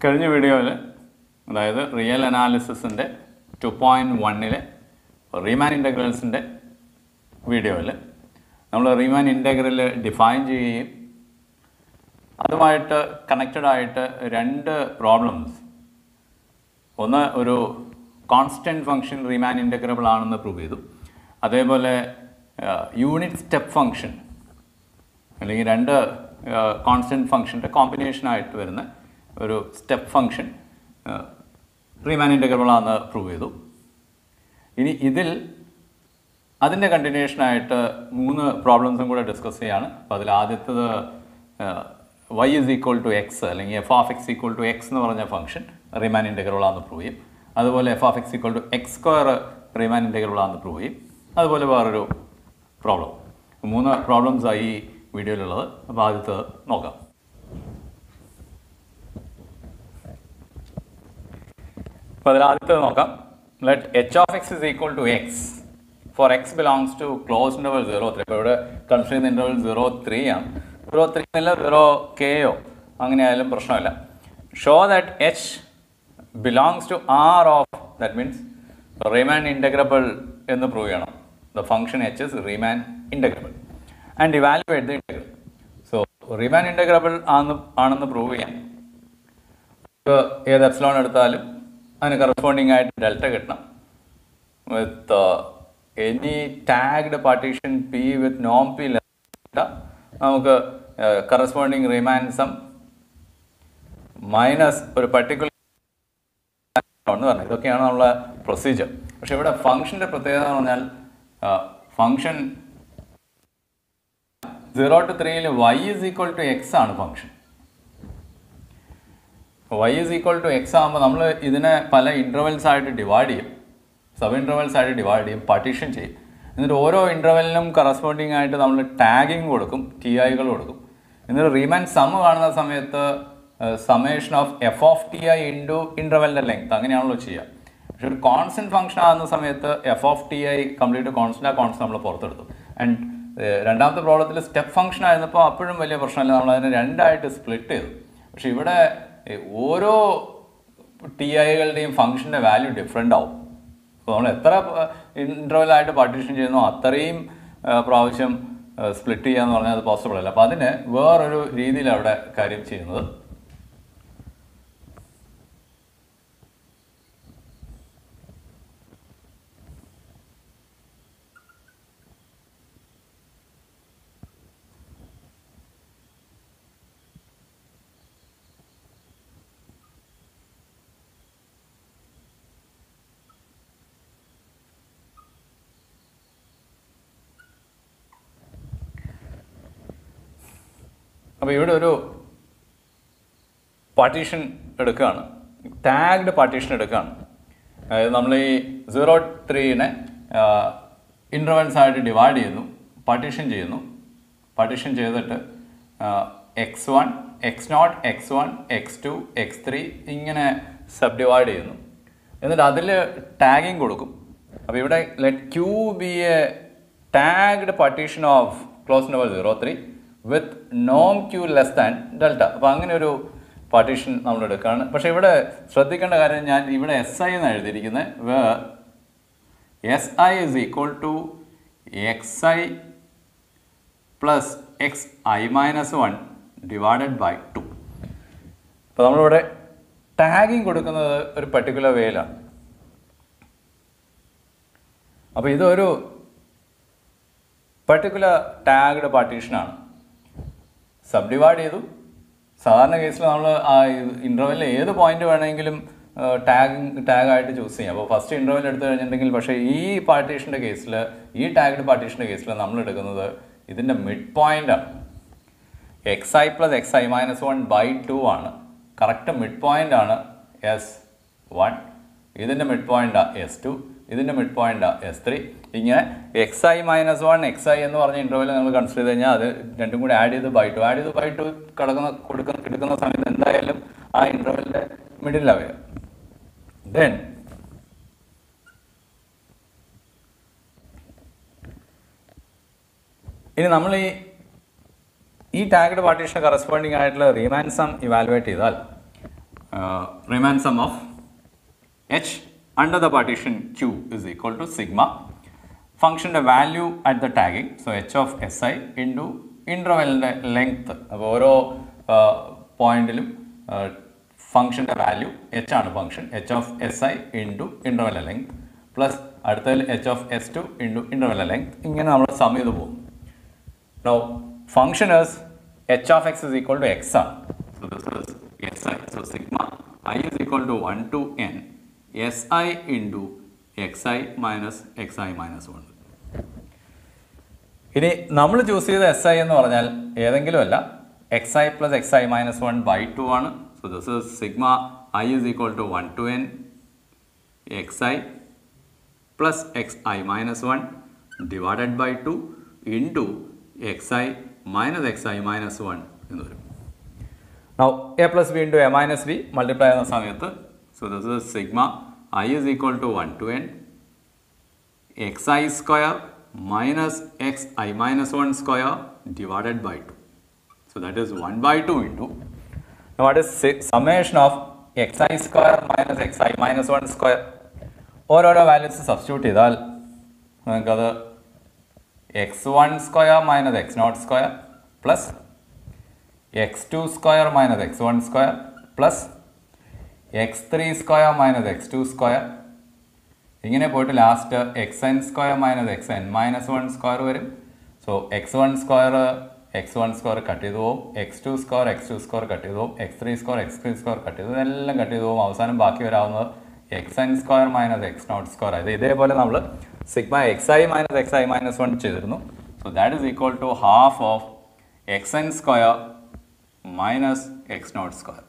കഴിഞ്ഞ വീഡിയോയിൽ അതായത് റിയൽ അനാലിസിസിൻ്റെ ടു പോയിൻറ്റ് വണ്ണിലെ റീമാൻ ഇൻ്റഗ്രൽസിൻ്റെ വീഡിയോയിൽ നമ്മൾ റീമാൻ ഇൻ്റഗ്രൽ ഡിഫൈൻ ചെയ്യുകയും അതുമായിട്ട് കണക്റ്റഡ് ആയിട്ട് രണ്ട് പ്രോബ്ലംസ് ഒന്ന് ഒരു കോൺസ്റ്റൻറ്റ് ഫംഗ്ഷൻ റീമാൻ ഇൻ്റഗ്രബിൾ ആണെന്ന് പ്രൂവ് ചെയ്തു അതേപോലെ യൂണിറ്റ് സ്റ്റെപ്പ് ഫംഗ്ഷൻ അല്ലെങ്കിൽ രണ്ട് കോൺസ്റ്റൻറ്റ് ഫംഗ്ഷൻ്റെ കോമ്പിനേഷനായിട്ട് വരുന്ന ഒരു സ്റ്റെപ്പ് ഫംഗ്ഷൻ റീമാൻ ഇൻ്റഗ്രബിൾ ആണെന്ന് പ്രൂവ് ചെയ്തു ഇനി ഇതിൽ അതിൻ്റെ കണ്ടിന്യൂഷനായിട്ട് മൂന്ന് പ്രോബ്ലംസും കൂടെ ഡിസ്കസ് ചെയ്യാണ് അപ്പോൾ അതിൽ ആദ്യത്തത് y is equal to x അല്ലെങ്കിൽ f of x equal to x എന്ന് പറഞ്ഞ ഫംഗ്ഷൻ റിമാൻ ഇൻ്റഗ്രബിൾ ആണെന്ന് പ്രൂവ് ചെയ്യും അതുപോലെ f of x equal to x square Riemann integrable ആണെന്ന് പ്രൂവ് ചെയ്യും അതുപോലെ വേറൊരു പ്രോബ്ലം മൂന്ന് പ്രോബ്ലംസ് ആയി ഈ വീഡിയോയിലുള്ളത് അപ്പോൾ ആദ്യത്തത് നോക്കാം അപ്പോൾ അതിൽ ആദ്യത്തത് നോക്കാം let h of x is equal to x four x belongs to close interval zero three ഇപ്പോൾ ഇവിടെ കൺസിഡർ ചെയ്യുന്ന ഇൻ്റർവൽ സീറോ ത്രീ ആണ് സീറോ ത്രീ എന്നല്ല സീറോ കെയോ അങ്ങനെ ആയാലും പ്രശ്നമില്ല show that h belongs to R of that means Riemann integrable എന്ന് പ്രൂവ് ചെയ്യണം the function h is Riemann integrable and evaluate the integral so Riemann integrable ആണെന്ന് ആണെന്ന് പ്രൂവ് ചെയ്യാൻ നമുക്ക് ഏത് എപ്സിലോൺ എടുത്താലും അതിന് കറസ്പോണ്ടിങ് ആയിട്ട് ഡെൽറ്റ കിട്ടണം with any tagged partition P with നോം പി നമുക്ക് കറസ്പോണ്ടിങ് റിമാൻസം മൈനസ് ഒരു പർട്ടിക്കുലർ എന്ന് പറഞ്ഞത് ഇതൊക്കെയാണ് നമ്മളെ പ്രൊസീജിയർ പക്ഷെ ഇവിടെ ഫംഗ്ഷൻ്റെ പ്രത്യേകത എന്ന് പറഞ്ഞാൽ ഫംഗ്ഷൻ സീറോ ടു ത്രീയിൽ y is equal to x ആണ് function y is equal to x ആകുമ്പോൾ നമ്മൾ ഇതിനെ പല ഇൻ്റർവെൽസ് ആയിട്ട് ഡിവൈഡ് ചെയ്യും സബ് ഇൻ്റർവെൽസ് ആയിട്ട് ഡിവൈഡ് ചെയ്യും പാർട്ടീഷൻ ചെയ്യും എന്നിട്ട് ഓരോ ഇൻ്റർവെലിനും കറസ്പോണ്ടിങ് ആയിട്ട് നമ്മൾ ടാഗിങ് കൊടുക്കും ടി ഐകൾ കൊടുക്കും എന്നിട്ട് റീമാൻ സം കാണുന്ന സമയത്ത് summation of f of T I into ഇൻ്റർവെലിൻ്റെ ലെങ്ത് അങ്ങനെയാണല്ലോ ചെയ്യുക പക്ഷെ ഒരു കോൺസ്റ്റൻറ്റ് ഫംഗ്ഷൻ ആകുന്ന സമയത്ത് f of T i complete constant ആ കോൺസ്റ്റന്റ് നമ്മൾ പുറത്തെടുത്തു ആൻഡ് രണ്ടാമത്തെ പ്രോബ്ലത്തിൽ സ്റ്റെപ്പ് ഫംഗ്ഷൻ ആയിരുന്നപ്പോൾ അപ്പോഴും വലിയ പ്രശ്നമില്ല നമ്മൾ അതിനെ രണ്ടായിട്ട് സ്പ്ലിറ്റ് ചെയ്തു പക്ഷെ ഇവിടെ ഓരോ ടി ഐകളുടെയും ഫംഗ്ഷൻ്റെ വാല്യൂ ഡിഫറെൻ്റ് ആവും അപ്പോൾ നമ്മൾ എത്ര ഇൻ്റർവെലായിട്ട് പാർട്ടീഷൻ ചെയ്യുന്നോ അത്രയും പ്രാവശ്യം സ്പ്ലിറ്റ് ചെയ്യുക എന്ന് പറഞ്ഞാൽ അത് പോസിബിൾ അല്ല അപ്പോൾ അതിന് വേറൊരു രീതിയിൽ അവിടെ കാര്യം ചെയ്യുന്നത് അപ്പോൾ ഇവിടെ ഒരു പാർട്ടീഷൻ എടുക്കുകയാണ് ടാഗ്ഡ് പാർട്ടീഷൻ എടുക്കുകയാണ് അതായത് നമ്മൾ ഈ സീറോ ത്രീനെ ഇൻ്റർവെൽസ് ആയിട്ട് ഡിവൈഡ് ചെയ്യുന്നു പാർട്ടീഷൻ ചെയ്യുന്നു പാർട്ടീഷൻ ചെയ്തിട്ട് x one x naught x one x two x three ഇങ്ങനെ സബ് ഡിവൈഡ് ചെയ്യുന്നു എന്നിട്ട് അതിൽ ടാഗിങ് കൊടുക്കും അപ്പോൾ ഇവിടെ let Q be a tagged partition of close number zero three with നോം ക്യൂ ലെസ് ദാൻ ഡെൽറ്റ അപ്പോൾ അങ്ങനെ ഒരു പാർട്ടീഷൻ നമ്മൾ എടുക്കുകയാണ് പക്ഷേ ഇവിടെ ശ്രദ്ധിക്കേണ്ട കാര്യം ഞാൻ ഇവിടെ എസ് ഐ എന്ന് എഴുതിയിരിക്കുന്നത് where s i is equal to x i plus x I minus one divided by two അപ്പോൾ നമ്മളിവിടെ ടാഗിങ് കൊടുക്കുന്നത് ഒരു പർട്ടിക്കുലർ വേയിലാണ് അപ്പോൾ ഇതൊരു പർട്ടിക്കുലർ ടാഗ്ഡ് പാർട്ടീഷനാണ് സബ് ഡിവൈഡ് ചെയ്തു സാധാരണ കേസിൽ നമ്മൾ ആ ഇൻ്റർവെല്ലിൽ ഏത് പോയിന്റ് വേണമെങ്കിലും ടാഗ് ടാഗായിട്ട് ചൂസ് ചെയ്യാം അപ്പോൾ ഫസ്റ്റ് ഇൻ്റർവെൽ എടുത്തു കഴിഞ്ഞിട്ടുണ്ടെങ്കിൽ പക്ഷേ ഈ പാർട്ടീഷൻ്റെ കേസിൽ ഈ ടാഗ്ഡ് പാർട്ടീഷൻ്റെ കേസിൽ നമ്മൾ എടുക്കുന്നത് ഇതിൻ്റെ മിഡ് പോയിന്റ് ആണ് x i plus x I minus one by two ആണ് കറക്റ്റ് മിഡ് പോയിന്റ് ആണ് എസ് വൺ ഇതിൻ്റെ മിഡ് പോയിന്റ് എസ് ടു ഇതിൻ്റെ മിഡ് പോയിന്റ് എസ് ത്രീ ഇങ്ങനെ x I minus one X I എന്ന് പറഞ്ഞ ഇൻ്റർവെൽ നമ്മൾ consider ചെയ്ത് കഴിഞ്ഞാൽ അത് രണ്ടും കൂടി ആഡ് ചെയ്ത് ബൈ ടു ആഡ് ചെയ്ത് ബൈ ടു കിടക്കുന്ന കൊടുക്കുന്ന എടുക്കുന്ന സമയത്ത് എന്തായാലും ആ ഇൻ്റർവെലിൻ്റെ മിഡിലാണ് വരിക ദെൻ ഇനി നമ്മൾ ഈ ഈ ടാഗ്ഡ് പാർട്ടീഷൻ കറസ്പോണ്ടിങ് ആയിട്ടുള്ള റീമാൻസം ഇവാലുവേറ്റ് ചെയ്താൽ Riemann sum of h under the partition Q is equal to sigma ഫംഗ്ഷൻ്റെ value at the tagging so h of S i into ഇൻ്റർവെലിൻ്റെ ലെങ്ത് അപ്പോൾ ഓരോ പോയിന്റിലും ഫംഗ്ഷൻ്റെ വാല്യൂ എച്ച് ആണ് function h of S i into interval length plus അടുത്തതിൽ h of s two into interval length ഇങ്ങനെ നമ്മൾ സം ചെയ്ത് പോകും Now, function is h of x is equal to x ആണ്. So, this is si. So, sigma i is equal to 1 to n si into xi minus xi minus 1. ഇനി നമ്മൾ choose ചെയ്ത S i എന്ന് പറഞ്ഞാൽ ഏതെങ്കിലും അല്ല x i plus x I minus one by two ആണ് so this is sigma I is equal to one to n x i plus x I minus one divided by two into X I minus X I minus one എന്ന് വരും Now, a plus b into a minus b multiply ചെയ്യുന്ന സമയത്ത് so this is sigma i is equal to 1 to n xi square minus xi minus 1 square divided by 2. So that is 1 by 2 into now what is si- summation of xi square minus xi minus 1 square ഓരോരോ values substitute ചെയ്താൽ നമുക്കത് x one square minus x naught square plus x two square minus x one square plus x three square minus x two square ഇങ്ങനെ പോയിട്ട് last x n square minus x n minus one square വരും so x one square x one square cut ചെയ്ത് പോകും x two square x two square cut ചെയ്ത് പോകും x three square x three square cut ചെയ്ത് ഇതെല്ലാം cut ചെയ്ത് പോകും അവസാനം ബാക്കി വരാവുന്നത് x n square minus x naught square അത് ഇതേപോലെ നമ്മൾ sigma x I minus X I minus one ചെയ്തിരുന്നു so that is equal to half of x n square minus x naught square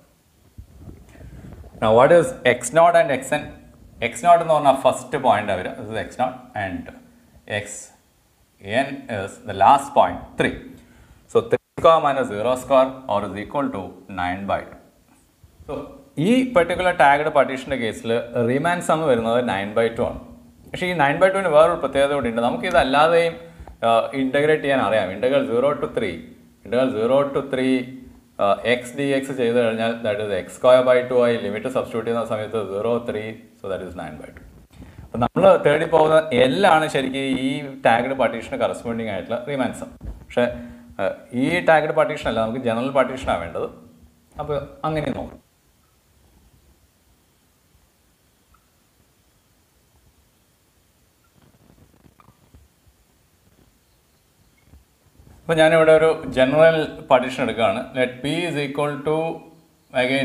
Now, what is x naught and xn? x naught എന്ന് പറഞ്ഞാൽ first point അവർ this is x naught and x n is the last point 3. So, 3 square minus 0 square or is equal to 9 by 2. So, ഈ particular tagged പാർട്ടീഷൻ്റെ കേസിൽ Riemann sum വരുന്നത് nine by two ആണ് പക്ഷേ ഈ നയൻ ബൈ ടുവിന് വേറൊരു പ്രത്യേകത കൂടി ഉണ്ട് നമുക്ക് ഇതല്ലാതെയും ഇൻ്റഗ്രേറ്റ് ചെയ്യാൻ അറിയാം integral zero to three integral zero to three x d x ചെയ്ത് കഴിഞ്ഞാൽ that is x square by two ആയി ലിമിറ്റ് സബ്സ്റ്റിറ്റ്യൂട്ട് ചെയ്യുന്ന സമയത്ത് zero three so that is nine by two അപ്പം നമ്മൾ തേടി പോകുന്ന എല്ലാണ് ശരിക്കും ഈ ടാഗഡ് പാർട്ടീഷന് കറസ്പോണ്ടിങ് ആയിട്ടുള്ള റിമാൻസം പക്ഷേ ഏഹ്, ഈ ടാഗഡ് പാർട്ടീഷൻ അല്ല നമുക്ക് ജനറൽ പാർട്ടീഷനാണ് വേണ്ടത് അപ്പോൾ അങ്ങനെ നോക്കും അപ്പോൾ ഞാനിവിടെ ഒരു ജനറൽ പാർട്ടീഷൻ എടുക്കുകയാണ് let P is equal to again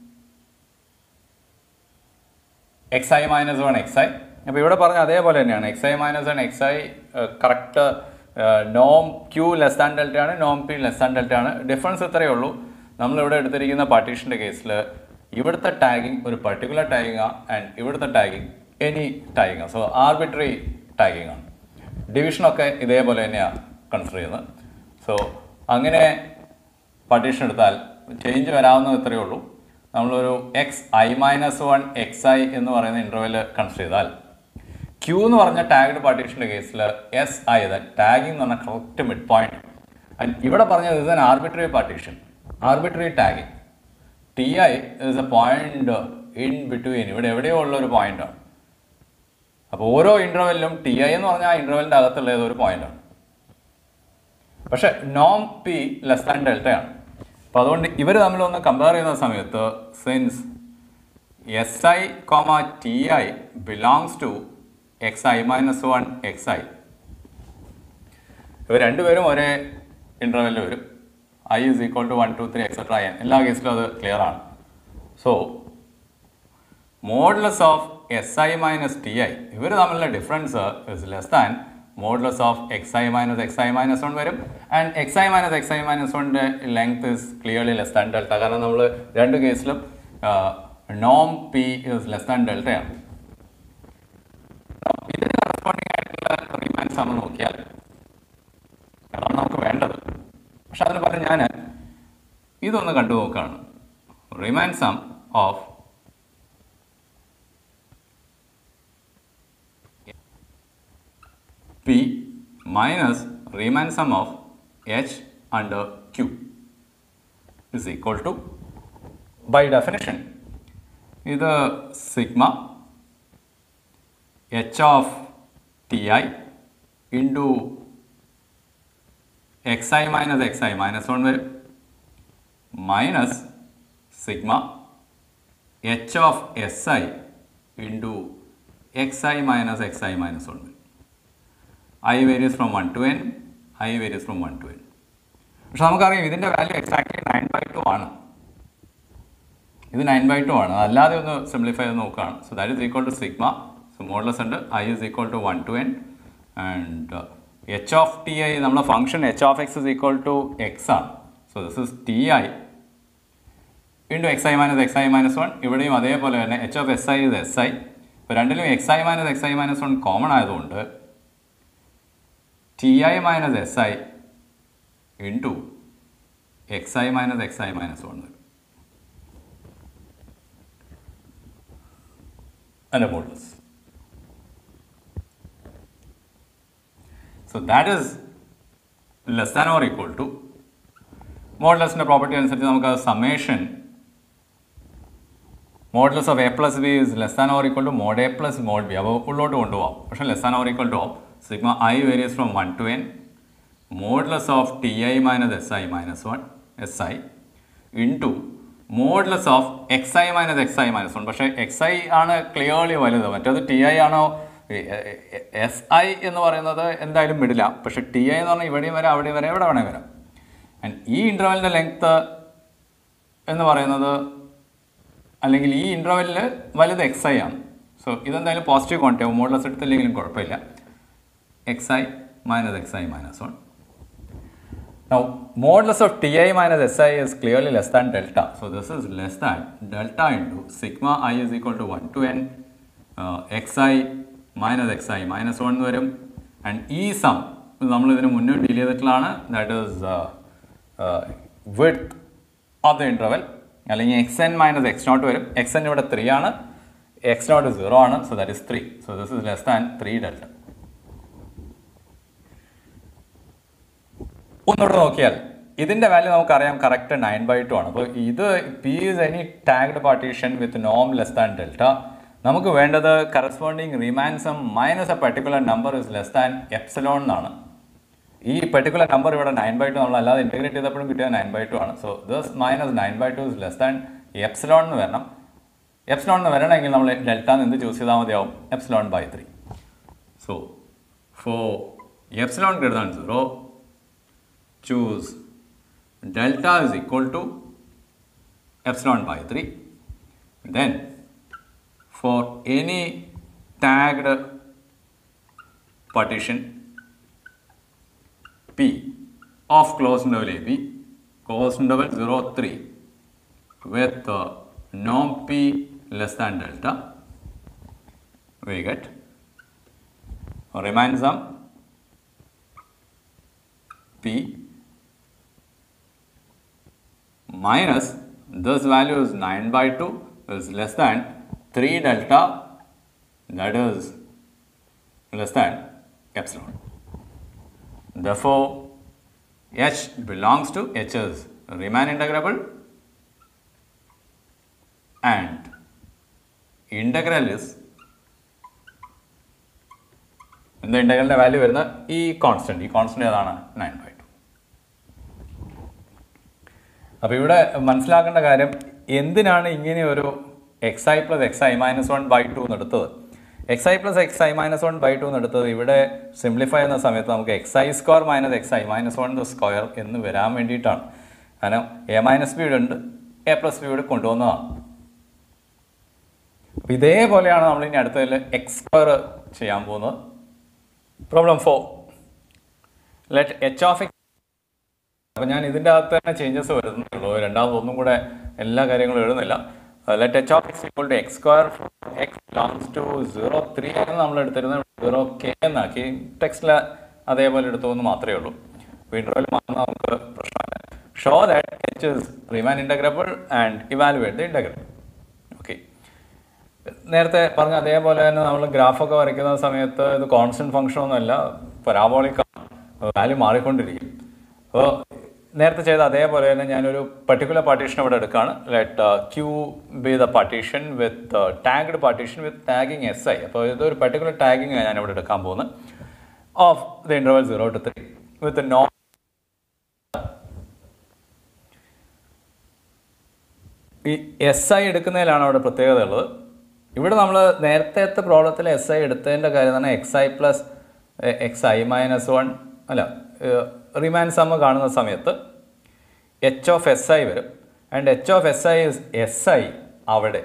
x I minus one X i അപ്പോൾ ഇവിടെ പറഞ്ഞ അതേപോലെ തന്നെയാണ് x I minus one X i correct നോം ക്യൂ ലെസ് ദാൻ ഡെൽറ്റ ആണ് നോം പി ലെസ് ദാൻ ഡെൽറ്റ ആണ് ഡിഫറൻസ് ഇത്രയേ ഉള്ളൂ നമ്മളിവിടെ എടുത്തിരിക്കുന്ന പാർട്ടീഷൻ്റെ കേസിൽ ഇവിടുത്തെ ടാഗിങ് ഒരു പർട്ടിക്കുലർ ടാഗിങ് ആൻഡ് ഇവിടുത്തെ tagging any tagging so arbitrary tagging ആണ് ഡിവിഷനൊക്കെ ഇതേപോലെ തന്നെയാണ് കൺസിഡർ ചെയ്യുന്നത് സോ അങ്ങനെ പാർട്ടീഷൻ എടുത്താൽ ചേഞ്ച് വരാവുന്നത് ഇത്രയേ ഉള്ളൂ നമ്മളൊരു x I minus one X I എന്ന് പറയുന്ന ഇൻ്റർവെൽ കൺസിഡർ ചെയ്താൽ ക്യൂ എന്ന് പറഞ്ഞ ടാഗ്ഡ് പാർട്ടീഷൻ്റെ കേസിൽ എസ് ഐ ടാഗിങ് എന്ന് പറഞ്ഞ കറക്റ്റ് മിഡ് പോയിന്റ് ആൻഡ് ഇവിടെ പറഞ്ഞത് is an arbitrary partition arbitrary tagging t i is a point in between ഇവിടെ എവിടെയോ ഉള്ള ഒരു പോയിന്റാണ് അപ്പോൾ ഓരോ ഇൻ്റർവെല്ലിലും ടി ഐ എന്ന് പറഞ്ഞാൽ ആ ഇൻ്റർവെല്ലിൻ്റെ അകത്തുള്ള ഏതൊരു പോയിന്റാണ് പക്ഷെ നോം പി ലെസ് ദാൻ ഡെൽറ്റയാണ് അപ്പോൾ അതുകൊണ്ട് ഇവർ തമ്മിലൊന്ന് കമ്പയർ ചെയ്യുന്ന സമയത്ത് since s i comma t i belongs to x I minus one X i ഇവർ രണ്ടുപേരും ഒരേ ഇൻ്റർവെല്ലിൽ വരും i is equal to one two three etcetera n എല്ലാ കേസിലും അത് ക്ലിയർ ആണ് so modulus of S i minus t i ഇവർ തമ്മിലുള്ള difference is less than modulus of x I minus X I minus one വരും and X I minus X I minus വണ്ണിൻ്റെ length is clearly less than delta കാരണം നമ്മൾ രണ്ട് കേസിലും നോം P is less than ഡെൽറ്റയാണ് ഇതിന് കറസ്പോണ്ടിങ് ആയിട്ടുള്ള റിമാൻസ് നമ്മൾ നോക്കിയാൽ അതാണ് നമുക്ക് വേണ്ടത് പക്ഷെ അതിന് പകരം ഞാൻ ഇതൊന്ന് കണ്ടു നോക്കുകയാണ് Riemann sum of P minus Riemann sum of H under Q is equal to, by definition, ഇത് sigma h of T I into X I minus X I minus one വരും minus sigma h of S i into X I minus X I minus one വരും i varies from one to n i varies from one to n പക്ഷെ നമുക്കറിയാം ഇതിൻ്റെ value exactly nine by two ആണ് ഇത് nine by two ആണ് അല്ലാതെ ഒന്ന് simplify ചെയ്ത് നോക്കുകയാണ് so that is equal to sigma so modulus ഉണ്ട് i is equal to one to n and h of T i നമ്മുടെ function h of x is equal to x ആണ് so this is t I into X I minus X I minus one ഇവിടെയും അതേപോലെ തന്നെ h of S i is s i ഇപ്പോൾ രണ്ടിലും x I minus X I minus one common ആയതുകൊണ്ട് T i minus s i into X I minus X I minus one വരും and a modulus. So that is less than or equal to മോഡലസിൻ്റെ property അനുസരിച്ച് നമുക്ക് summation modulus of a plus b is less than or equal to mod a plus mod b അപ്പോൾ ഉള്ളോട്ട് കൊണ്ടുപോകാം പക്ഷേ less than or equal to sigma i varies from one to n modulus of T i minus s i minus one s i into modulus of x I minus X I minus one പക്ഷേ x i ആണ് clearly വലുത് മറ്റേത് T i ആണോ s i എന്ന് പറയുന്നത് എന്തായാലും വിടില്ല പക്ഷേ ടി ഐ എന്ന് പറഞ്ഞാൽ ഇവിടെയും വരാം അവിടെയും വരാം എവിടെ വേണേൽ വരാം ആൻഡ് ഈ ഇൻ്റർവെലിൻ്റെ ലെങ്ത്ത് എന്ന് പറയുന്നത് അല്ലെങ്കിൽ ഈ ഇൻ്റർവെല്ലിൽ വലുത് എക്സ് ഐ ആണ് സോ ഇതെന്തായാലും പോസിറ്റീവ് ക്വാണ്ടിറ്റി ആവും മോഡലസ് എടുത്തില്ലെങ്കിലും കുഴപ്പമില്ല x I minus X I minus one Now, modulus of Ti minus Si is clearly less than delta. So, this is less than delta into sigma i is equal to 1 to n uh, xi minus xi minus 1 വരും and ഈ some നമ്മൾ ഇതിന് മുന്നേ deal ചെയ്തിട്ടുള്ളതാണ് that is width of the interval അല്ലെങ്കിൽ x n minus x naught വരും x n ഇവിടെ three ആണ് എക്സ് നോട്ട് സീറോ ആണ് so that is three so this is less than three delta ഒന്നുകൂടെ നോക്കിയാൽ ഇതിന്റെ വാല്യൂ നമുക്കറിയാം കറക്റ്റ് നയൻ ബൈ ടു ആണ് അപ്പോൾ ഇത് p is any tagged partition with നോം ലെസ് ദാൻ ഡെൽറ്റ നമുക്ക് വേണ്ടത് corresponding Riemann sum minus a particular number is less than epsilon എന്നാണ് ഈ പെർട്ടിക്കുലർ നമ്പർ ഇവിടെ നയൻ ബൈ ടു നമ്മൾ അല്ലാതെ ഇൻറ്റഗ്രേറ്റ് ചെയ്തപ്പോഴും കിട്ടിയത് നയൻ ബൈ ടു ആണ് so thus minus nine by two is less than epsilon എന്ന് വരണം എപ്സലോൺ എന്ന് വരണമെങ്കിൽ നമ്മൾ ഡെൽറ്റ എന്ന് എന്ത് ചൂസ് ചെയ്താൽ മതിയാവും epsilon by three so for epsilon greater than zero choose delta is equal to epsilon by 3 then for any tagged partition p of closed interval ab closed interval 0 3 with uh, norm p less than delta we get remains sum p minus this value is 9 by 2 is less than 3 delta that is less than epsilon. Therefore, h belongs to h is Riemann integrable and integral is എന്താ ഇൻ്റഗ്രലിൻ്റെ value വരുന്ന ഈ constant ഈ constant ഏതാണ് nine by two അപ്പോൾ ഇവിടെ മനസ്സിലാക്കേണ്ട കാര്യം എന്തിനാണ് ഇങ്ങനെ ഒരു x i plus x I minus one by two എന്ന് എടുത്തത് x i plus x I minus one by two എന്ന് എടുത്തത് ഇവിടെ സിംപ്ലിഫൈ ചെയ്യുന്ന സമയത്ത് നമുക്ക് x i square minus X I minus one square എന്ന് വരാൻ വേണ്ടിയിട്ടാണ് കാരണം എ മൈനസ് ബി ഇവിടെ ഉണ്ട് എ പ്ലസ് ബി ഇവിടെ കൊണ്ടുവന്നതാണ് അപ്പോൾ ഇതേപോലെയാണ് നമ്മൾ ഇനി അടുത്തതിൽ എക്സ് സ്ക്വയർ ചെയ്യാൻ പോകുന്നത് problem four let h of x അപ്പം ഞാൻ ഇതിൻ്റെ അകത്ത് തന്നെ ചേഞ്ചസ് വരുന്നുള്ളൂ രണ്ടാമത് ഒന്നും കൂടെ എല്ലാ കാര്യങ്ങളും എഴുതുന്നില്ല let h of x equal to x square x belongs to zero three ആണ് നമ്മൾ എടുത്തിരുന്നത് സീറോ കെ എന്നാക്കി ടെക്സ്റ്റിൽ അതേപോലെ എടുത്തു എന്ന് മാത്രമേ ഉള്ളൂ വിൻഡ്രോയിൽ മാത്രം നമുക്ക് പ്രശ്നമില്ല show that h is Riemann integrable and evaluate the integral okay നേരത്തെ പറഞ്ഞ അതേപോലെ തന്നെ നമ്മൾ ഗ്രാഫൊക്കെ വരയ്ക്കുന്ന സമയത്ത് ഇത് കോൺസ്റ്റന്റ് ഫംഗ്ഷൻ ഒന്നുമല്ല പരാബോളിക് വാല്യൂ മാറിക്കൊണ്ടിരിക്കും അപ്പോൾ നേരത്തെ ചെയ്ത അതേപോലെ തന്നെ ഞാനൊരു പർട്ടിക്കുലർ പാർട്ടീഷൻ ഇവിടെ എടുക്കുകയാണ് let Q be the partition with tagged partition with tagging s i അപ്പോൾ ഇതൊരു പർട്ടിക്കുലർ ടാഗിങ് ഞാൻ ഇവിടെ എടുക്കാൻ പോകുന്നത് of the interval zero to three with no ഈ എസ് ഐ എടുക്കുന്നതിലാണ് അവിടെ പ്രത്യേകത ഉള്ളത് ഇവിടെ നമ്മൾ നേരത്തെ പ്രോബ്ലത്തിൽ എസ് ഐ എടുത്തതിൻ്റെ കാര്യം തന്നെ x i plus x I minus one അല്ല റിമാൻ സമ്മ കാണുന്ന സമയത്ത് എച്ച് ഓഫ് എസ് ഐ വരും and h of S i is s i അവിടെ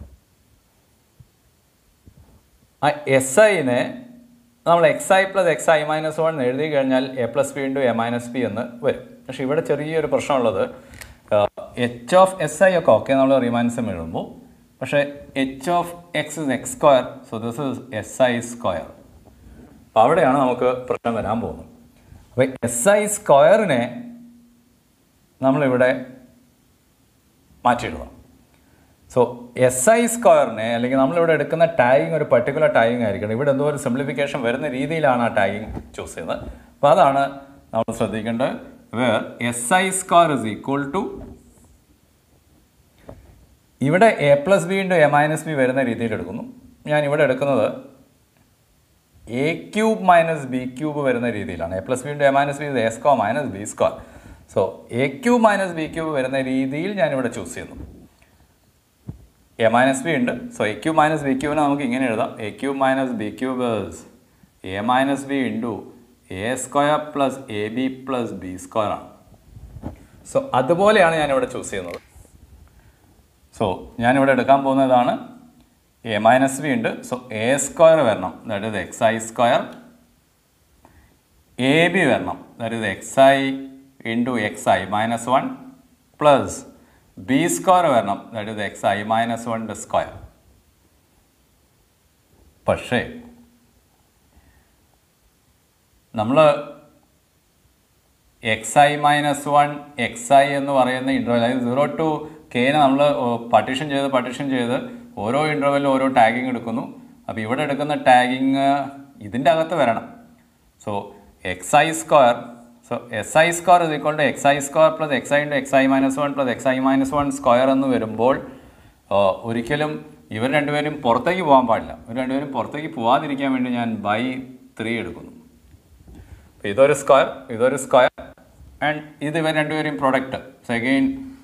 ആ എസ് ഐനെ നമ്മൾ X i plus x I minus one എഴുതി കഴിഞ്ഞാൽ a plus b into a minus b എന്ന് വരും പക്ഷേ ഇവിടെ ചെറിയൊരു പ്രശ്നമുള്ളത് എച്ച് ഓഫ് എസ് ഐ ഒക്കെ ഓക്കെ നമ്മൾ റിമാൻസം എഴുതുമ്പോൾ പക്ഷേ h of x is x square so this is s i square അപ്പോൾ അവിടെയാണ് നമുക്ക് പ്രശ്നം വരാൻ പോകുന്നത് അപ്പോൾ എസ് ഐ സ്ക്വയറിനെ നമ്മളിവിടെ മാറ്റിയിടണം സോ എസ് ഐ സ്ക്വയറിനെ അല്ലെങ്കിൽ നമ്മളിവിടെ എടുക്കുന്ന ടാഗിങ് ഒരു പർട്ടിക്കുലർ ടാഗിങ് ആയിരിക്കണം ഇവിടെ എന്തോ ഒരു സിംപ്ലിഫിക്കേഷൻ വരുന്ന രീതിയിലാണ് ആ ടാഗിങ് ചൂസ് ചെയ്യുന്നത് അപ്പോൾ അതാണ് നമ്മൾ ശ്രദ്ധിക്കേണ്ടത് where s i square is equal to ഇവിടെ a plus b into a minus b വരുന്ന രീതിയിൽ എടുക്കുന്നു ഞാൻ ഇവിടെ എടുക്കുന്നത് a cube minus B cube വരുന്ന രീതിയിലാണ് a plus b into a minus b a square minus b square so a cube minus B cube വരുന്ന രീതിയിൽ ഞാനിവിടെ ചൂസ് ചെയ്യുന്നു എ മൈനസ് ബി ഉണ്ട് so a cube minus b ക്യൂബിനെ നമുക്ക് ഇങ്ങനെ എഴുതാം a cube minus B cube a minus b into a square plus A B plus b square ആണ് സോ അതുപോലെയാണ് ഞാനിവിടെ ചൂസ് ചെയ്യുന്നത് സോ ഞാനിവിടെ എടുക്കാൻ പോകുന്നതാണ് എ മൈനസ് ബി ഉണ്ട് സോ എ സ്ക്വയർ വരണം that is x i square a b വരണം that is x i into X I minus one plus b square വരണം that is x I minus one square പക്ഷേ നമ്മൾ X I minus one X I എന്ന് പറയുന്ന interval അതായത് zero to കെനെ നമ്മൾ partition ചെയ്ത് partition ചെയ്ത് ഓരോ ഇൻ്റർവെല്ലും ഓരോ ടാഗിങ് എടുക്കുന്നു അപ്പോൾ ഇവിടെ എടുക്കുന്ന ടാഗിങ് ഇതിൻ്റെ അകത്ത് വരണം so x i square so s i square is equal to x i square plus x i into X I minus one plus x I minus one square എന്ന് വരുമ്പോൾ ഒരിക്കലും ഇവർ രണ്ടുപേരും പുറത്തേക്ക് പോകാൻ പാടില്ല ഇവർ രണ്ടുപേരും പുറത്തേക്ക് പോകാതിരിക്കാൻ വേണ്ടി ഞാൻ ബൈ ത്രീ എടുക്കുന്നു അപ്പോൾ ഇതൊരു സ്ക്വയർ ഇതൊരു സ്ക്വയർ ആൻഡ് ഇത് ഇവർ രണ്ടുപേരും പ്രൊഡക്റ്റ് സോ അഗെയിൻ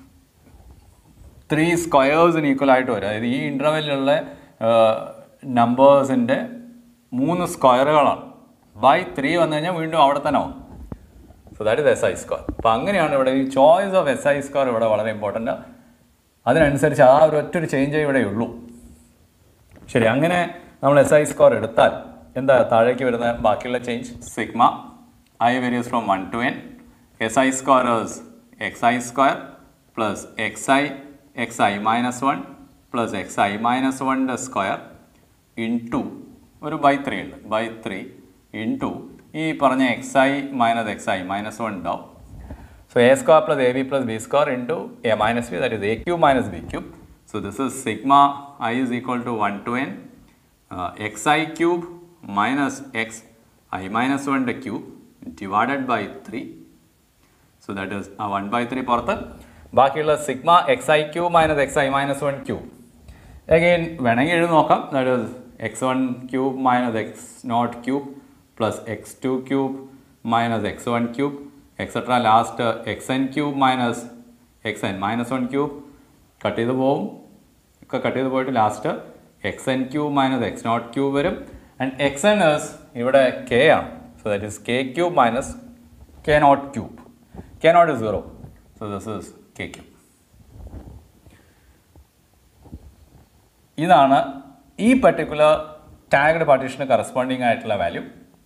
ത്രീ സ്ക്വയേഴ്സിന് ഈക്വൽ ആയിട്ട് വരും അതായത് ഈ ഇൻ്റർവെല്ലിലുള്ള നമ്പേഴ്സിൻ്റെ മൂന്ന് സ്ക്വയറുകളാണ് ബൈ ത്രീ വന്നു കഴിഞ്ഞാൽ വീണ്ടും അവിടെ തന്നെ ആവും so that is s i square അപ്പോൾ അങ്ങനെയാണ് ഇവിടെ ഈ choice of S i square ഇവിടെ വളരെ ഇമ്പോർട്ടൻ്റ് അതിനനുസരിച്ച് ആ ഒരു ഒറ്റൊരു ചേഞ്ചേ ഇവിടെ ഉള്ളൂ ശരി അങ്ങനെ നമ്മൾ എസ് ഐ സ്കോർ എടുത്താൽ എന്താ താഴേക്ക് വരുന്ന ബാക്കിയുള്ള change sigma i varies from one to n s i square x i square plus x i x I minus one plus x I minus വണ്ണിൻ്റെ സ്ക്വയർ ഇൻ ടു ഒരു by three ഉണ്ട് by three into ഈ പറഞ്ഞ x I minus X I minus one ഉണ്ടാവും So a square plus ab plus b square into a minus b that is a cube minus b cube. So this is sigma i is equal to 1 to n uh, xi cube minus x i minus 1 the cube divided by 3. So that is a 1 by 3 പുറത്ത് ബാക്കിയുള്ള sigma x I cube minus X I minus one cube again വേണമെങ്കിൽ എഴുതി നോക്കാം that is x one cube minus x naught cube plus x two cube minus x one cube etcetera last x n cube minus x n minus one cube cut ചെയ്ത് പോവും ഒക്കെ cut ചെയ്ത് പോയിട്ട് last x n cube minus x naught cube വരും and x n is ഇവിടെ k ആണ് so that is k cube minus k naught cube k naught is zero so this is k cube ഇതാണ് ഈ particular tagged പാർട്ടീഷന് corresponding ആയിട്ടുള്ള value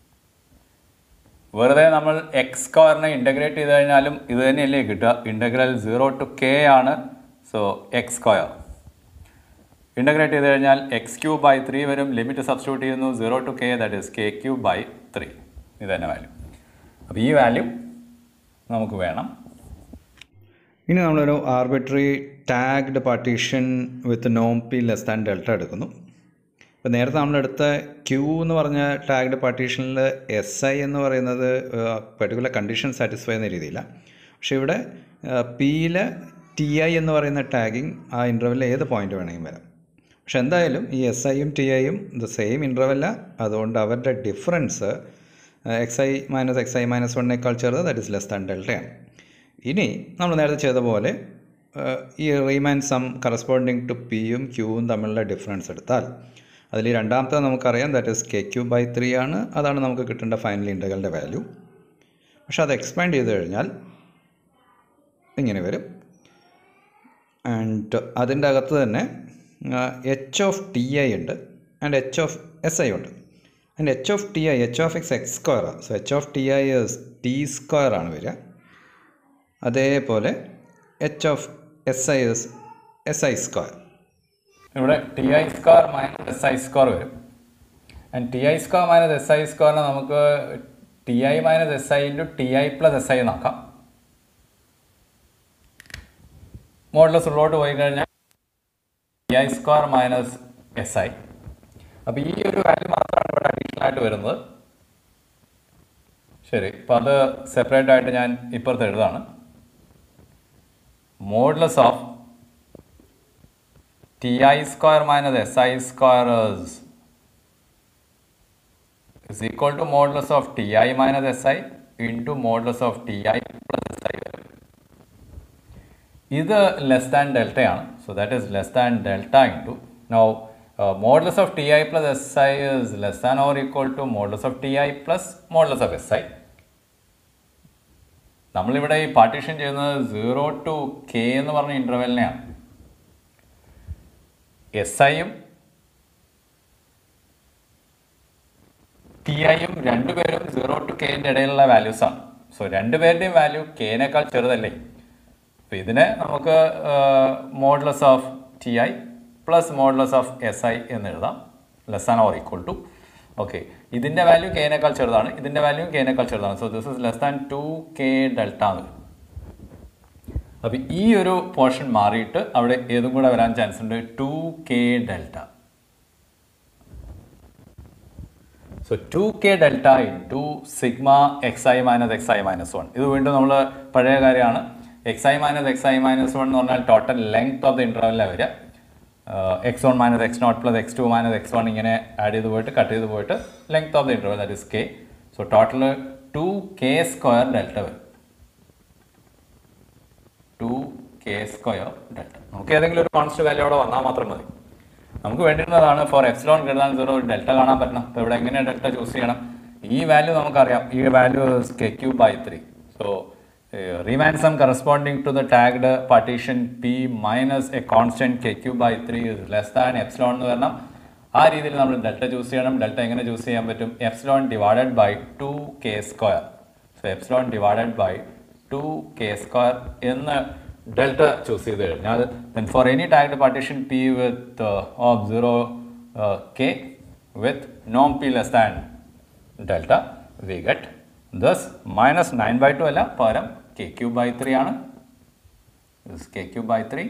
വെറുതെ നമ്മൾ X സ്ക്വയറിനെ integrate ചെയ്ത് കഴിഞ്ഞാലും ഇത് തന്നെയല്ലേ കിട്ടുക ഇൻ്റഗ്രൽ സീറോ ടു കെ ആണ് സോ എക്സ് സ്ക്വയർ ഇൻ്റഗ്രേറ്റ് ചെയ്ത് കഴിഞ്ഞാൽ എക്സ് ക്യൂബ് ബൈ ത്രീ വരും ലിമിറ്റ് സബ്സ്റ്റിറ്റ്യൂട്ട് ചെയ്യുന്നു zero to k that is k cube by three ഇത് തന്നെ വാല്യൂ അപ്പോൾ ഈ വാല്യൂ നമുക്ക് വേണം ഇനി നമ്മളൊരു ആർബിട്രറി ടാഗ്ഡ് പാർട്ടീഷൻ വിത്ത് നോം പി ലെസ് ദാൻ ഡെൽറ്റ എടുക്കുന്നു ഇപ്പോൾ നേരത്തെ നമ്മളെടുത്ത ക്യൂ എന്ന് പറഞ്ഞ ടാഗ്ഡ് പാർട്ടീഷനിൽ എസ് ഐ എന്ന് പറയുന്നത് പെർട്ടിക്കുലർ കണ്ടീഷൻ സാറ്റിസ്ഫൈ ചെയ്യുന്ന രീതിയില്ല പക്ഷേ ഇവിടെ പിയിൽ ടി ഐ എന്ന് പറയുന്ന ടാഗിങ് ആ ഇൻ്റർവെല്ലിൽ ഏത് പോയിന്റ് വേണമെങ്കിലും വരാം പക്ഷെ എന്തായാലും ഈ എസ് ഐയും ടി ഐയും ദ സെയിം ഇൻ്റർവെല്ല അതുകൊണ്ട് അവരുടെ difference x I minus X I minus വണ്ണേക്കാൾ ചെറുത് ദാറ്റ് ഇസ് ലെസ് ദാൻ ഡെൽറ്റയാണ് ഇനി നമ്മൾ നേരത്തെ ചെയ്ത പോലെ ഏഹ്, ഈ റീമാൻ സം കറസ്പോണ്ടിങ് ടു പിയും ക്യൂവും തമ്മിലുള്ള ഡിഫറൻസ് എടുത്താൽ അതിൽ ഈ രണ്ടാമത്തെ നമുക്കറിയാം that is K Q by three ആണ് അതാണ് നമുക്ക് കിട്ടേണ്ട ഫൈനൽ ഇൻ്റഗ്രലിൻ്റെ വാല്യൂ പക്ഷെ അത് എക്സ്പാൻഡ് ചെയ്ത് കഴിഞ്ഞാൽ ഇങ്ങനെ വരും ആൻഡ് അതിൻ്റെ അകത്ത് തന്നെ എച്ച് ഓഫ് ടി ഐ ഉണ്ട് and h of S i ഉണ്ട് and h of T i h of x x സ്ക്വയറാണ് so h of T i t square ആണ് വരിക അതേപോലെ h of S I S S i square ഇവിടെ t i square minus s i square വരും and t i square minus s i സ്ക്വയറിനെ നമുക്ക് t i minus s i into t i plus s i നോക്കാം modulus ഉള്ളോട്ട് പോയി കഴിഞ്ഞാൽ t i square minus s i അപ്പോൾ ഈ ഒരു വാല്യൂ മാത്രമാണ് ഇവിടെ അഡീഷണൽ ആയിട്ട് വരുന്നത് ശരി അപ്പോൾ അത് സെപ്പറേറ്റ് ആയിട്ട് ഞാൻ ഇപ്പുറത്ത് എഴുതാണ് modulus of T i square minus s i square is equal to modulus of ti minus si into modulus of ti plus si വരും ഇത് ലെസ് ദാൻ ഡെൽറ്റ ആണ് so that is less than delta into now modulus of T i plus s i is less than or equal to modulus of T i plus modulus of S i നമ്മളിവിടെ ഈ partition ചെയ്യുന്നത് zero to K എന്ന് പറഞ്ഞ ഇൻ്റർവെലിനെയാണ് S ഐയും T ഐയും രണ്ടുപേരും zero to കെൻ്റെ ഇടയിലുള്ള values ആണ് സോ രണ്ടുപേരുടെയും വാല്യൂ കെനേക്കാൾ ചെറുതല്ലേ അപ്പോൾ ഇതിനെ നമുക്ക് modulus of T i plus modulus of S i എന്ന് എഴുതാം less than or equal to okay ഇതിൻ്റെ വാല്യൂ കെനേക്കാൾ ചെറുതാണ് ഇതിൻ്റെ വാല്യൂ കെനേക്കാൾ ചെറുതാണ് so this is less than two k delta എന്ന് വരും അപ്പോൾ ഈ ഒരു പോർഷൻ മാറിയിട്ട് അവിടെ ഏതും കൂടെ വരാൻ ചാൻസ് ഉണ്ട് two k delta so two k delta into sigma x I minus X I minus one ഇത് വീണ്ടും നമ്മൾ പഴയ കാര്യമാണ് x I minus X I minus one എന്ന് പറഞ്ഞാൽ ടോട്ടൽ ലെങ്ത് ഓഫ് ദ ഇൻ്റർവെല്ലാണ് വരിക x one minus x naught plus x two minus x one ഇങ്ങനെ ആഡ് ചെയ്ത് പോയിട്ട് കട്ട് ചെയ്ത് പോയിട്ട് length of the interval that is k so total two K square delta വരും ടു കെ സ്ക്വയർ ഡെൽറ്റ നമുക്ക് ഏതെങ്കിലും ഒരു കോൺസ്റ്റ് വാല്യൂ അവിടെ വന്നാൽ മാത്രം മതി നമുക്ക് വേണ്ടിയിരുന്നതാണ് for epsilon greater zero delta കാണാൻ പറ്റണം അപ്പോൾ ഇവിടെ എങ്ങനെയാണ് ഡെൽറ്റ ചൂസ് ചെയ്യണം ഈ വാല്യൂ നമുക്കറിയാം ഈ value K Q by three so Riemann sum corresponding to the tagged partition P minus a constant K Q by three less than epsilon എന്ന് വരണം ആ രീതിയിൽ നമ്മൾ ഡെൽറ്റ ചൂസ് ചെയ്യണം ഡെൽറ്റ എങ്ങനെ ചൂസ് ചെയ്യാൻ പറ്റും epsilon divided by two K square so epsilon divided by two K square എന്ന് ഡെൽറ്റ ചൂസ് ചെയ്ത് കഴിഞ്ഞാൽ then for any tagged partition P with of zero K with നോം P less than delta we get thus minus nine by two അല്ല പകരം K Q by three ആണ് K Q by three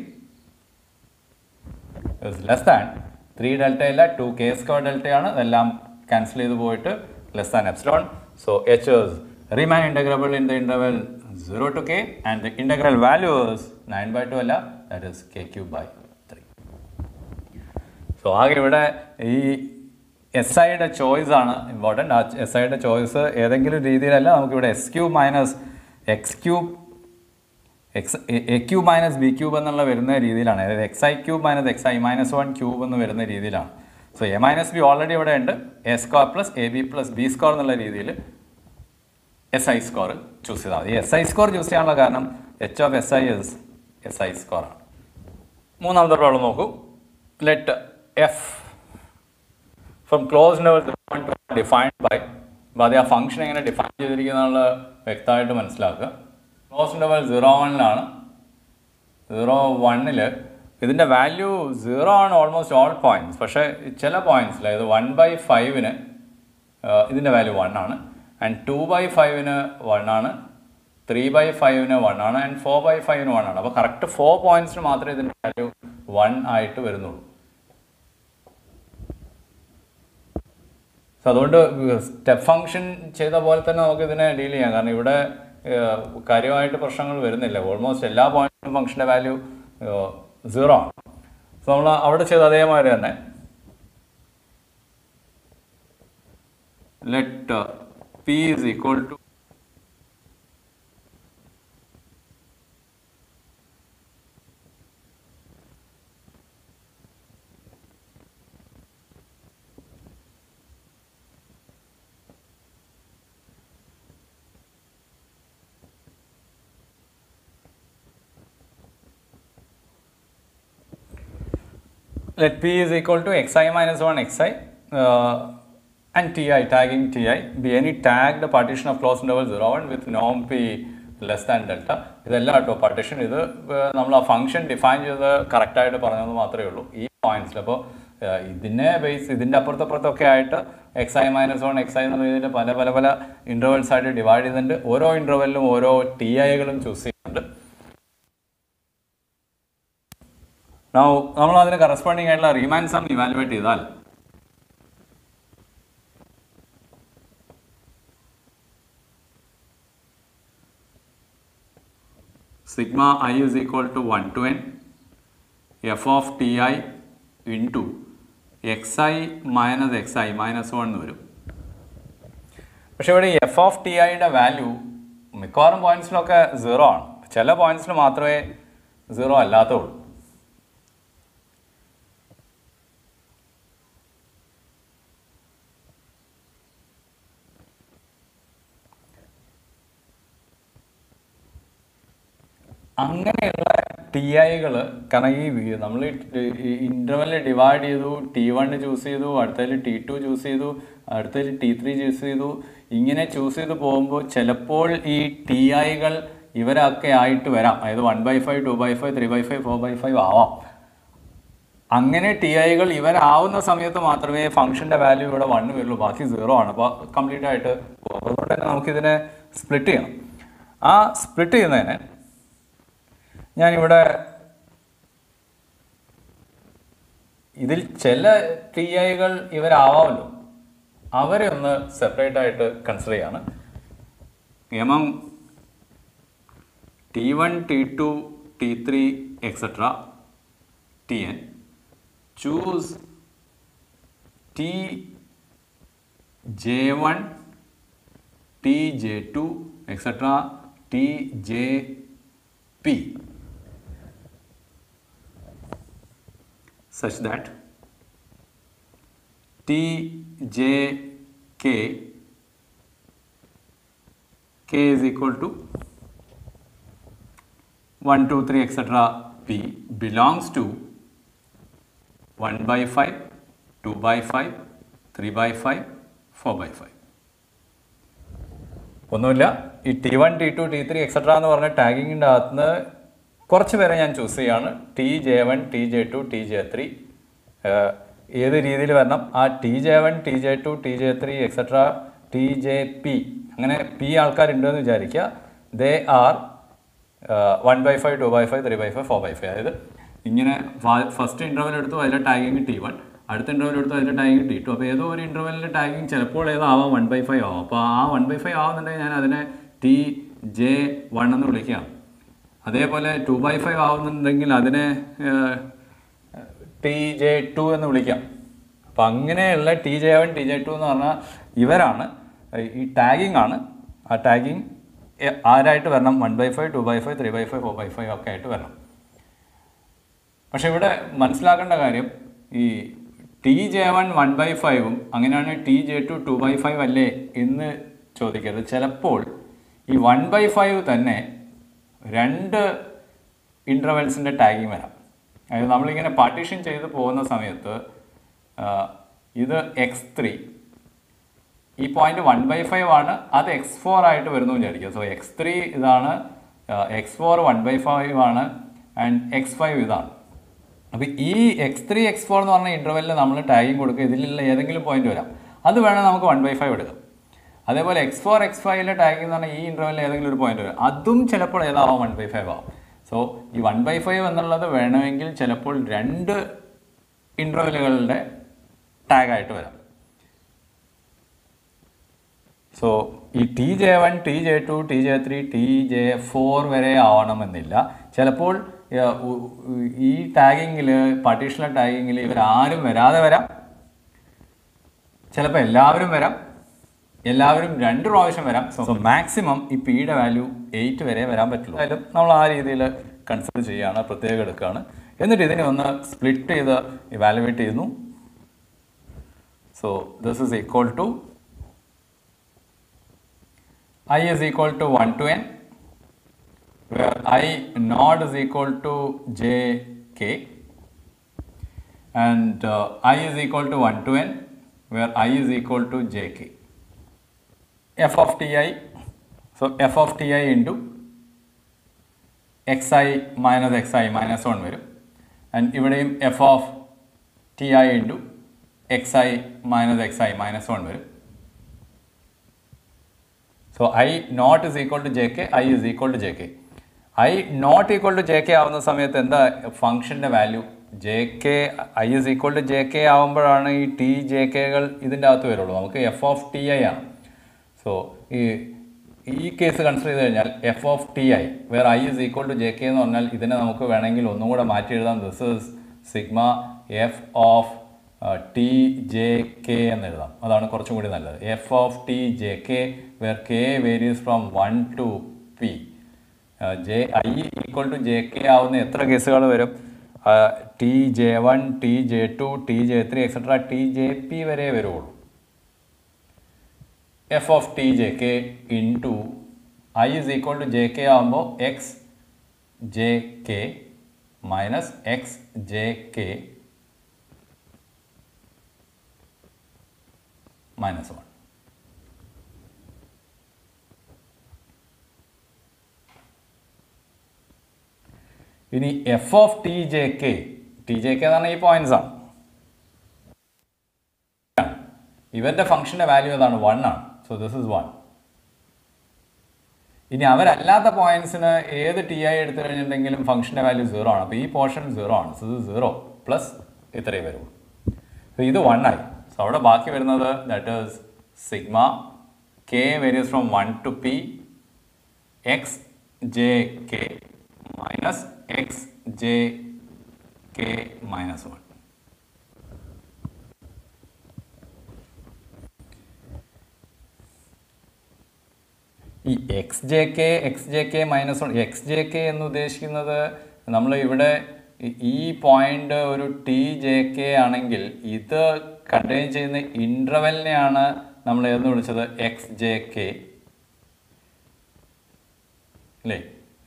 less than three delta അല്ല two K square ഡെൽറ്റയാണ് അതെല്ലാം cancel ചെയ്ത് പോയിട്ട് less than epsilon so H Riemann integrable in the interval zero to K and the integral values nine by two അല്ല that is K Q by three so ആകെ ഇവിടെ ഈ S ഐയുടെ choice ആണ് ഇമ്പോർട്ടൻ്റ് ആ S ഐയുടെ choice ഏതെങ്കിലും രീതിയിലല്ല നമുക്കിവിടെ S cube minus X cube X A cube minus B cube എന്നുള്ള വരുന്ന രീതിയിലാണ് അതായത് X I cube minus X I minus one cube എന്ന് വരുന്ന രീതിയിലാണ് so A minus B already ഇവിടെ ഉണ്ട് A square plus A B plus B square എന്നുള്ള രീതിയിൽ എസ് ഐ സ്കോർ ചൂസ് ചെയ്താൽ മതി എസ് ഐ സ്കോർ ചൂസ് ചെയ്യാനുള്ള കാരണം H of S I S S I square ആണ് മൂന്നാമത്തെ പ്രോബ്ലം നോക്കൂ let F from closed defined by അപ്പോൾ അത് ആ ഫംഗ്ഷൻ എങ്ങനെ ഡിഫൈൻ ചെയ്തിരിക്കുന്ന വ്യക്തമായിട്ട് മനസ്സിലാക്കുക ക്ലോസ് ഇൻ്റർവൽ സീറോ വണ്ണിലാണ് സീറോ വണ്ണിൽ ഇതിൻ്റെ വാല്യൂ സീറോ ആണ് ഓൾമോസ്റ്റ് ഓൾ പോയിൻറ്റ്സ് പക്ഷേ ചില പോയിൻറ്റ്സിൽ അതായത് വൺ ബൈ ഫൈവിന് ഇതിൻ്റെ വാല്യൂ വൺ ആണ് ആൻഡ് ടു ബൈ ഫൈവിന് വൺ ആണ് ത്രീ ബൈ ഫൈവിന് വൺ ആണ് ആൻഡ് ഫോർ ബൈ ഫൈവിന് വൺ ആണ് അപ്പോൾ കറക്റ്റ് ഫോർ പോയിൻറ്റ്സിന് മാത്രമേ ഇതിൻ്റെ വാല്യൂ വൺ ആയിട്ട് വരുന്നുള്ളൂ സോ അതുകൊണ്ട് സ്റ്റെപ്പ് ഫംഗ്ഷൻ ചെയ്ത പോലെ തന്നെ നമുക്ക് ഇതിനെ ഡീൽ ചെയ്യാം കാരണം ഇവിടെ ഏഹ്, കാര്യമായിട്ട് പ്രശ്നങ്ങൾ വരുന്നില്ല ഓൾമോസ്റ്റ് എല്ലാ പോയിന്റിലും ഫംഗ്ഷൻ്റെ വാല്യൂ സീറോ ആണ് സോ നമ്മൾ അവിടെ ചെയ്ത അതേമാതിരി തന്നെ let P is equal to let p is equal to xi minus 1 xi uh, and ti tagging ti be any tagged partition of closed interval 0 1 with norm p less than delta ഇതെല്ലാം കേട്ടോ partition ഇത് ഏർ, നമ്മൾ ആ function define ചെയ്ത് കറക്റ്റായിട്ട് പറഞ്ഞത് മാത്രമേ ഉള്ളൂ ഈ പോയിന്റ്സിൽ അപ്പോൾ ഇതിനെ ബേസ് ഇതിൻ്റെ അപ്പുറത്തപ്പുറത്തൊക്കെ ആയിട്ട് X I minus one X I എന്ന് പറയുന്നതിൽ പല പല പല ഇൻ്റർവെൽസ് ആയിട്ട് ഡിവൈഡ് ചെയ്തിട്ടുണ്ട് ഓരോ ഇൻ്റർവെല്ലിലും ഓരോ ടി ഐകളും ചൂസ് ചെയ്യുന്നുണ്ട് Now, നമ്മൾ അതിന് കറസ്പോണ്ടിങ് ആയിട്ടുള്ള റീമാൻ സം ഇവാലുവേറ്റ് ചെയ്താൽ sigma I is equal to one to N F of T I into X I minus X I minus one എന്ന് വരും പക്ഷെ ഇവിടെ എഫ് ഓഫ് ടി ഐയുടെ വാല്യൂ മിക്കവാറും പോയിന്റ്സിലൊക്കെ സീറോ ആണ് ചില പോയിന്റ്സിൽ മാത്രമേ സീറോ അല്ലാത്തുള്ളൂ അങ്ങനെയുള്ള ടി ഐകൾ കാരണം ഈ നമ്മൾ ഇന്റർവെല്ലിൽ ഡിവൈഡ് ചെയ്തു ടി വൺ ചൂസ് ചെയ്തു അടുത്തതിൽ ടി ടു ചൂസ് ചെയ്തു അടുത്തതിൽ ടി ത്രീ ചൂസ് ചെയ്തു ഇങ്ങനെ ചൂസ് ചെയ്ത് പോകുമ്പോൾ ചിലപ്പോൾ ഈ ടി ഐകൾ ഇവരൊക്കെ ആയിട്ട് വരാം അതായത് one by five two by five three by five four by five ആവാം അങ്ങനെ ടി ഐകൾ ഇവരാവുന്ന സമയത്ത് മാത്രമേ ഫംഗ്ഷന്റെ വാല്യൂ ഇവിടെ വണ്ണ് വരുള്ളൂ ബാക്കി സീറോ ആണ് അപ്പോൾ കംപ്ലീറ്റ് ആയിട്ട് പോകും. അതുകൊണ്ട് തന്നെ നമുക്കിതിനെ സ്പ്ലിറ്റ് ചെയ്യണം ആ സ്പ്ലിറ്റ് ചെയ്യുന്നതിന് ഞാനിവിടെ ഇതിൽ ചില ടി ഐകൾ ഇവരാവാമല്ലോ അവരെ ഒന്ന് സെപ്പറേറ്റ് ആയിട്ട് കൺസിഡർ ചെയ്യാണ് എമം T one T two T three etcetera T N choose T J one T J two etcetera T J P such that T J K K is equal to 1 2 3 etc P belongs to 1 by 5 2 by 5 3 by 5 4 by 5 ഒന്നുമില്ല ഈ T one T two T three etcetera എന്ന് പറഞ്ഞ ടാഗിങ്ങിൻ്റെ അകത്തുനിന്ന് കുറച്ച് പേരെ ഞാൻ choose ചെയ്യാണ് T J one T J two T J three ഏത് രീതിയിൽ വരണം ആ T J one T J two T J three etcetera T J P അങ്ങനെ പി ആൾക്കാരുണ്ടെന്ന് വിചാരിക്കുക they are one by five two by five three by five four by five അതായത് ഇങ്ങനെ first interval എടുത്തു അതിലെ ടാഗിങ് ടി വൺ അടുത്ത interval എടുത്തു അതിൻ്റെ ടാഗിങ് ടി ടു അപ്പോൾ ഏതോ ഒരു ഇൻ്റർവെല്ലിൻ്റെ ടാഗിങ് ചിലപ്പോൾ ഏതോ ആവാം വൺ ബൈ ഫൈവ് ആവാം അപ്പോൾ ആ വൺ ബൈ ഫൈവ് ആവുന്നുണ്ടെങ്കിൽ ഞാൻ അതിനെ ടി ജെ വൺ എന്ന് വിളിക്കുകയാണ് അതേപോലെ ടു ബൈ ഫൈവ് ആവുന്നുണ്ടെങ്കിൽ അതിനെ ടി ജെ ടു എന്ന് വിളിക്കാം അപ്പം അങ്ങനെയുള്ള T J one T J two എന്ന് പറഞ്ഞാൽ ഇവരാണ് ഈ ടാഗിങ് ആണ് ആ ടാഗിങ് ആരായിട്ട് വരണം one by five two by five three by five four by five ഒക്കെ ആയിട്ട് വരണം പക്ഷെ ഇവിടെ മനസ്സിലാക്കേണ്ട കാര്യം ഈ T J one one by ഫൈവും അങ്ങനെയാണ് T J two two by five അല്ലേ എന്ന് ചോദിക്കരുത് ചിലപ്പോൾ ഈ വൺ ബൈ ഫൈവ് തന്നെ രണ്ട് ഇൻ്റർവെൽസിൻ്റെ ടാഗിങ് വരാം അതായത് നമ്മളിങ്ങനെ പാർട്ടീഷൻ ചെയ്ത് പോകുന്ന സമയത്ത് ആ, ഇത് എക്സ് ത്രീ ഈ പോയിന്റ് വൺ ബൈ ഫൈവ് ആണ് അത് എക്സ് ഫോർ ആയിട്ട് വരുന്നു വിചാരിക്കുക സോ എക്സ് ത്രീ ഇതാണ് X four one by five ആണ് ആൻഡ് എക്സ് ഫൈവ് ഇതാണ് അപ്പോൾ ഈ എക്സ് ത്രീ എക്സ് ഫോർ എന്ന് പറഞ്ഞ ഇൻ്റർവെല്ലിൽ നമ്മൾ ടാഗിങ് കൊടുക്കുക ഇതിലുള്ള ഏതെങ്കിലും പോയിന്റ് വരാം അത് വേണം നമുക്ക് വൺ ബൈ ഫൈവ് എടുക്കാം അതേപോലെ എക്സ് ഫോർ എക്സ് ഫൈവിലെ ടാഗിങ് എന്ന് പറഞ്ഞാൽ ഈ ഇൻ്റർവെല്ലിൽ ഏതെങ്കിലും ഒരു പോയിന്റ് വരും അതും ചിലപ്പോൾ ഏതാവാം വൺ ബൈ ഫൈവ് ആവും സോ ഈ വൺ ബൈ ഫൈവ് എന്നുള്ളത് വേണമെങ്കിൽ ചിലപ്പോൾ രണ്ട് ഇൻ്റർവെല്ലുകളുടെ ടാഗായിട്ട് വരാം സോ ഈ T J one T J two T J three T J four വരെ ആവണമെന്നില്ല ചിലപ്പോൾ ഏർ, ഉ- ഉ- ഈ ടാഗിങ്ങിൽ പാർട്ടീഷണൽ ടാഗിങ്ങിൽ ഇവരാരും വരാതെ വരാം ചിലപ്പോൾ എല്ലാവരും വരാം എല്ലാവരും രണ്ട് പ്രാവശ്യം വരാം സോ മാക്സിമം ഈ പിയുടെ വാല്യൂ എയ്റ്റ് വരെ വരാൻ പറ്റുള്ളൂ അതായത് നമ്മൾ ആ രീതിയിൽ കൺസിഡർ ചെയ്യുകയാണ് പ്രത്യേകം എടുക്കുകയാണ് എന്നിട്ട് ഇതിനെ ഒന്ന് സ്പ്ലിറ്റ് ചെയ്ത് ഇവാലുവേറ്റ് ചെയ്യുന്നു so this is equal to i is equal to 1 to n where i naught is equal to j k and uh, i is equal to 1 to n where i is equal to j k f of ti so f of ti into xi minus xi minus 1 വരും and ഇവിടെയും F of T I into X I minus X I minus one വരും so I not is equal to J K I is equal to J K I not equal to J K ആവുന്ന സമയത്ത് എന്താ ഫംഗ്ഷൻ്റെ value J K I is equal to J K ആവുമ്പോഴാണ് ഈ T J കെകൾ ഇതിൻ്റെ അകത്ത് വരുള്ളൂ നമുക്ക് എഫ് ഓഫ് ടി ഐ ആണ് സോ ഈ ഈ കേസ് കൺസിഡർ ചെയ്ത് കഴിഞ്ഞാൽ F of T I where I is equal to J K എന്ന് പറഞ്ഞാൽ ഇതിനെ നമുക്ക് വേണമെങ്കിൽ ഒന്നും കൂടെ മാറ്റി എഴുതാം this is sigma F of T J K എന്ന് എഴുതാം അതാണ് കുറച്ചും കൂടി നല്ലത് F of T J K where K varies from one to P J I equal to J K ആവുന്ന എത്ര കേസുകൾ വരും T J one T J two T J three etcetera T J P വരെ വരുള്ളൂ F of T J K into I is equal to J K ആകുമ്പോൾ X J K minus X J K minus one ഇനി F of T J K T J K എന്ന് പറഞ്ഞാൽ ഈ points ആണ് ഇവരുടെ ഫംഗ്ഷൻ്റെ വാല്യൂ ഏതാണ് one ആണ് സോ ദിസ് ഇസ് വൺ ഇനി അവരല്ലാത്ത പോയിന്റ്സിന് ഏത് ടി ഐ എടുത്തു കഴിഞ്ഞിട്ടുണ്ടെങ്കിലും ഫംഗ്ഷൻ്റെ വാല്യൂ സീറോ ആണ് അപ്പോൾ ഈ പോർഷൻ സീറോ ആണ് സോ ഇത് സീറോ പ്ലസ് ഇത്രയേ വരുള്ളൂ സോ ഇത് വൺ ആയി സോ അവിടെ ബാക്കി വരുന്നത് that is sigma K varies from one to P X J K minus X J K minus one ഈ X J K X J K minus one X J K എന്ന് ഉദ്ദേശിക്കുന്നത് നമ്മൾ ഇവിടെ ഈ- ഈ പോയിന്റ് ഒരു ടി ജെ കെ ആണെങ്കിൽ ഇത് കണ്ടെയ്ൻ ചെയ്യുന്ന ഇൻ്റർവെലിനെയാണ് നമ്മൾ ഏതെന്ന് വിളിച്ചത് എക്സ് ജെ കെ അല്ലേ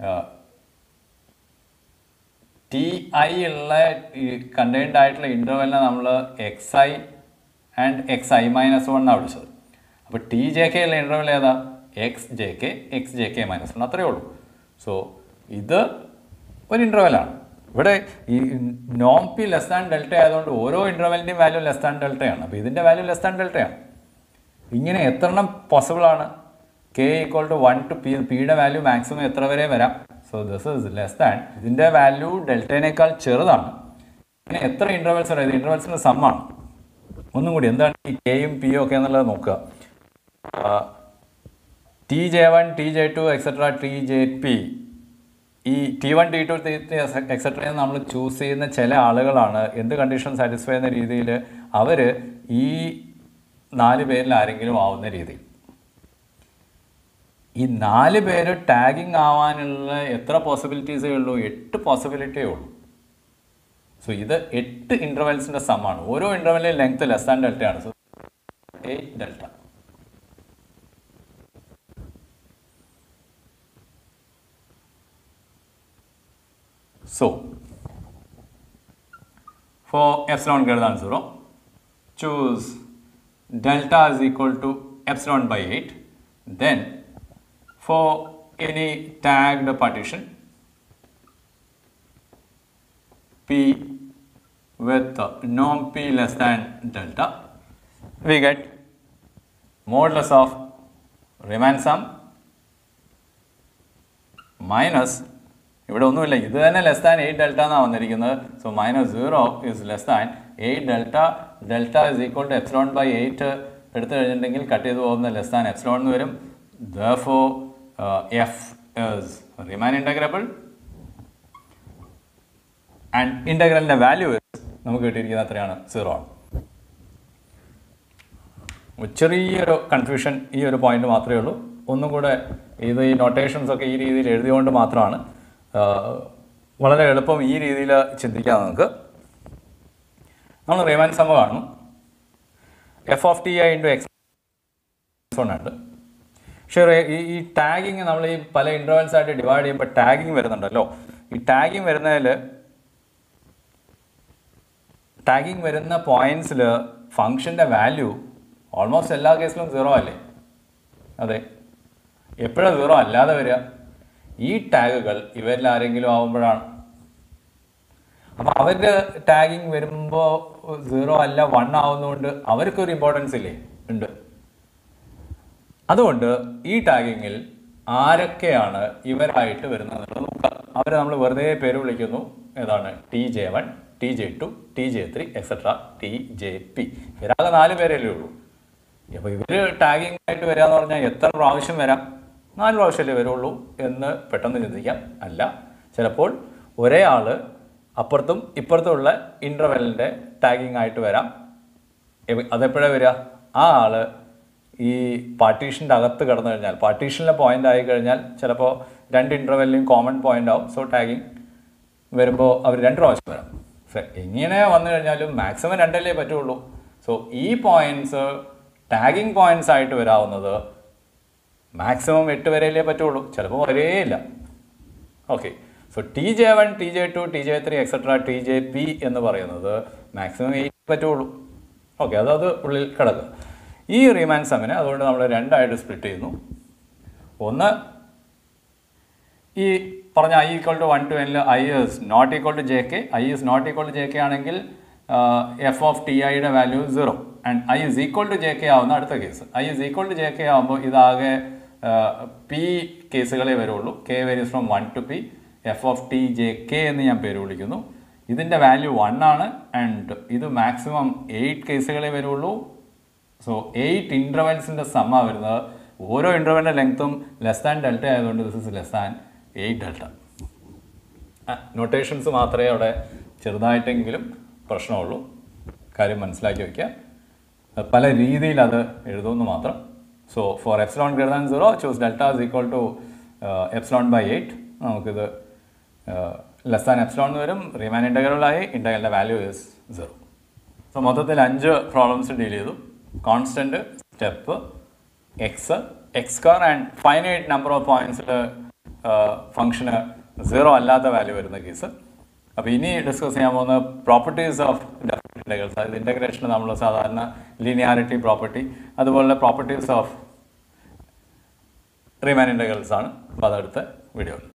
ടി ഐ ഉള്ള കണ്ടെയ്ൻഡ് ആയിട്ടുള്ള ഇൻ്റർവെലിനെ നമ്മൾ X I and X I minus one എന്നാണ് വിളിച്ചത് അപ്പോൾ ടി ജെ കെ ഉള്ള ഇൻ്റർവെൽ ഏതാ X J K X J K minus one അത്രയേ ഉള്ളൂ സോ ഇത് ഒരു ഇൻ്റർവെലാണ് ഇവിടെ ഈ നോം പി ലെസ് ദാൻ ഡെൽറ്റ ആയതുകൊണ്ട് ഓരോ ഇൻ്റർവെലിൻ്റെയും വാല്യൂ ലെസ് ദാൻ ഡെൽറ്റയാണ് അപ്പോൾ ഇതിൻ്റെ വാല്യൂ ലെസ് ദാൻ ഡെൽറ്റയാണ് ഇങ്ങനെ എത്രണ്ണം പോസിബിൾ ആണ് K equal to one to P പിയുടെ വാല്യൂ മാക്സിമം എത്ര വരെ വരാം so this is less than ഇതിൻ്റെ വാല്യൂ ഡെൽറ്റേനേക്കാൾ ചെറുതാണ് ഇങ്ങനെ എത്ര ഇൻ്റർവെൽസ് വരെ ഇത് ഇൻ്റർവെൽസിൻ്റെ സമ്മാണ് ഒന്നും കൂടി എന്താണ് ഈ കെയും പിയും ഒക്കെ എന്നുള്ളത് നോക്കുക T J one T J two etcetera T J P ഈ T one T two etcetera നമ്മൾ ചൂസ് ചെയ്യുന്ന ചില ആളുകളാണ് എന്ത് കണ്ടീഷൻ സാറ്റിസ്ഫൈ ചെയ്യുന്ന രീതിയിൽ അവർ ഈ നാല് പേരിൽ ആരെങ്കിലും ആവുന്ന രീതി ഈ നാല് പേര് ടാഗിങ് ആവാനുള്ള എത്ര പോസിബിലിറ്റീസേ ഉള്ളൂ എട്ട് പോസിബിലിറ്റിയേ ഉള്ളൂ സോ ഇത് എട്ട് ഇൻ്റർവെൽസിൻ്റെ സമ്മാണ് ഓരോ ഇൻ്റർവെല്ലിൻ്റെ ലെങ്ത് ലെസ് ആൻഡ് ഡെൽറ്റയാണ് so eight delta So, for epsilon greater than 0, choose delta is equal to epsilon by 8. Then, for any tagged partition, P with norm P less than delta, we get modulus of Riemann sum minus ഇവിടെ ഒന്നുമില്ല ഇത് തന്നെ less than eight delta എന്നാണ് വന്നിരിക്കുന്നത് so minus zero is less than eight delta delta is equal to epsilon by eight എടുത്തു കഴിഞ്ഞിട്ടുണ്ടെങ്കിൽ cut ചെയ്ത് പോകുന്ന ലെസ് ദാൻ എപ്സിലോൺ എന്ന് വരും though F is Riemann integrable and ഇൻ്റഗ്രലിൻ്റെ വാല്യൂ നമുക്ക് കിട്ടിയിരിക്കുന്നത് എത്രയാണ് സീറോ ആണ് ചെറിയൊരു കൺഫ്യൂഷൻ ഈ ഒരു പോയിന്റ് മാത്രമേ ഉള്ളൂ ഒന്നും കൂടെ ഇത് ഈ നൊട്ടേഷൻസ് ഒക്കെ ഈ രീതിയിൽ എഴുതിയോണ്ട് മാത്രമാണ് ആ, വളരെ എളുപ്പം ഈ രീതിയിൽ ചിന്തിക്കാം നമുക്ക് നമ്മൾ റേമാൻ സമ്മ കാണുന്നു F of T I into X ഉണ്ട് പക്ഷേ റേ- ഈ ഈ ടാഗിങ് നമ്മൾ ഈ പല ഇൻ്റർവെൽസ് ആയിട്ട് ഡിവൈഡ് ചെയ്യുമ്പോൾ ടാഗിങ് വരുന്നുണ്ടല്ലോ ഈ ടാഗിങ് വരുന്നതിൽ ടാഗിങ് വരുന്ന പോയിന്റ്സിൽ ഫങ്ഷൻ്റെ വാല്യൂ ഓൾമോസ്റ്റ് എല്ലാ കേസിലും സീറോ അല്ലേ അതെ എപ്പോഴാണ് സീറോ അല്ലാതെ വരിക ഈ ടാഗുകൾ ഇവരിൽ ആരെങ്കിലും ആവുമ്പോഴാണ് അപ്പോൾ അവരുടെ ടാഗിങ് വരുമ്പോൾ സീറോ അല്ല വൺ ആവുന്നതുകൊണ്ട് അവർക്കൊരു ഇമ്പോർട്ടൻസ് ഇല്ലേ ഉണ്ട് അതുകൊണ്ട് ഈ ടാഗിങ്ങിൽ ആരൊക്കെയാണ് ഇവരായിട്ട് വരുന്നത് എന്നുള്ളത് നോക്കാം അവരെ നമ്മൾ വെറുതെ പേര് വിളിക്കുന്നു ഏതാണ് T J one T J two T J three etcetera T J P ഇവരാകെ നാല് പേരല്ലേ ഉള്ളൂ അപ്പോൾ ഇവർ ടാഗിങ് ആയിട്ട് വരിക എന്ന് പറഞ്ഞാൽ എത്ര പ്രാവശ്യം വരാം നാല് പ്രാവശ്യമല്ലേ വരുള്ളൂ എന്ന് പെട്ടെന്ന് ചിന്തിക്കാം അല്ല ചിലപ്പോൾ ഒരേ ആള് അപ്പുറത്തും ഇപ്പുറത്തുമുള്ള ഇൻ്റർവെല്ലിൻ്റെ ടാഗിങ് ആയിട്ട് വരാം എവ- അതെപ്പോഴാണ് വരിക ആ ആള് ഈ പാർട്ടീഷൻ്റെ അകത്ത് കടന്നു കഴിഞ്ഞാൽ പാർട്ടീഷനിലെ പോയിന്റ് ആയി കഴിഞ്ഞാൽ ചിലപ്പോൾ രണ്ട് ഇൻ്റർവെല്ലിലും കോമൺ പോയിന്റ് ആവും സോ ടാഗിങ് വരുമ്പോൾ അവർ രണ്ട് പ്രാവശ്യം വരാം സോ എങ്ങനെ വന്നു കഴിഞ്ഞാലും മാക്സിമം രണ്ടല്ലേ പറ്റുള്ളൂ സോ ഈ പോയിന്റ്സ് ടാഗിങ് പോയിന്റ്സ് ആയിട്ട് വരാവുന്നത് മാക്സിമം എട്ട് വരെയല്ലേ പറ്റുള്ളൂ ചിലപ്പോൾ വരേയില്ല okay so T J one T J two T J three etcetera T J P എന്ന് പറയുന്നത് മാക്സിമം എയ്റ്റ് പറ്റുള്ളൂ ഓക്കെ അതത് ഉള്ളിൽ കിടക്കുക ഈ റീമാൻ സമ്മിനെ അതുകൊണ്ട് നമ്മൾ രണ്ടായിട്ട് സ്പ്ലിറ്റ് ചെയ്യുന്നു ഒന്ന് ഈ പറഞ്ഞ I equal to one to എനിൽ I is not equal to J K I is not equal to J K ആണെങ്കിൽ എഫ് ഓഫ് ടി ഐയുടെ value zero and I is equal to J K ആവുന്ന അടുത്ത case I is equal to J K ആകുമ്പോൾ ഇതാകെ P കേസുകളെ വരുള്ളൂ K varies from one to P F of T J K എന്ന് ഞാൻ പേര് വിളിക്കുന്നു ഇതിൻ്റെ വാല്യൂ വൺ ആണ് ആൻഡ് ഇത് മാക്സിമം എയ്റ്റ് കേസുകളെ വരുള്ളൂ സോ എയ്റ്റ് ഇൻ്റർവെൽസിൻ്റെ സമ്മ വരുന്നത് ഓരോ ഇൻ്റർവെലിൻ്റെ ലെങ്ത്തും ലെസ് ദാൻ ഡെൽറ്റ ആയതുകൊണ്ട് this is less than eight delta notations മാത്രമേ അവിടെ ചെറുതായിട്ടെങ്കിലും പ്രശ്നമുള്ളൂ കാര്യം മനസ്സിലാക്കി വയ്ക്കുക അത് പല രീതിയിൽ അത് എഴുതുമെന്ന് മാത്രം so four epsilon greater than zero choose delta is equal to epsilon by eight നമുക്കിത് ലെസ് ദാൻ എപ്സിലോൺ എന്ന് വരും റിമാൻ ഇൻ്റഗ്രലായി ഇൻ്റഗ്രലിൻ്റെ വാല്യൂ ഇസ് സീറോ സോ മൊത്തത്തിൽ അഞ്ച് പ്രോബ്ലംസ് ഡീൽ ചെയ്തു constant step x x square and finite number of പോയിന്റ്സിൽ ഫംഗ്ഷന് സീറോ അല്ലാത്ത വാല്യൂ വരുന്ന കേസ് അപ്പോൾ ഇനി ഡിസ്കസ് ചെയ്യാൻ പോകുന്ന പ്രോപ്പർട്ടീസ് ഓഫ് ഡെഫിനറ്റ് ഇൻ്റഗ്രൽസ് അതായത് ഇൻ്റഗ്രേഷന് നമ്മൾ സാധാരണ ലീനിയാരിറ്റി പ്രോപ്പർട്ടി അതുപോലെ പ്രോപ്പർട്ടീസ് ഓഫ് റിമാൻ ഇൻ്റഗ്രൽസ് ആണ് അപ്പോൾ അതടുത്ത വീഡിയോയിൽ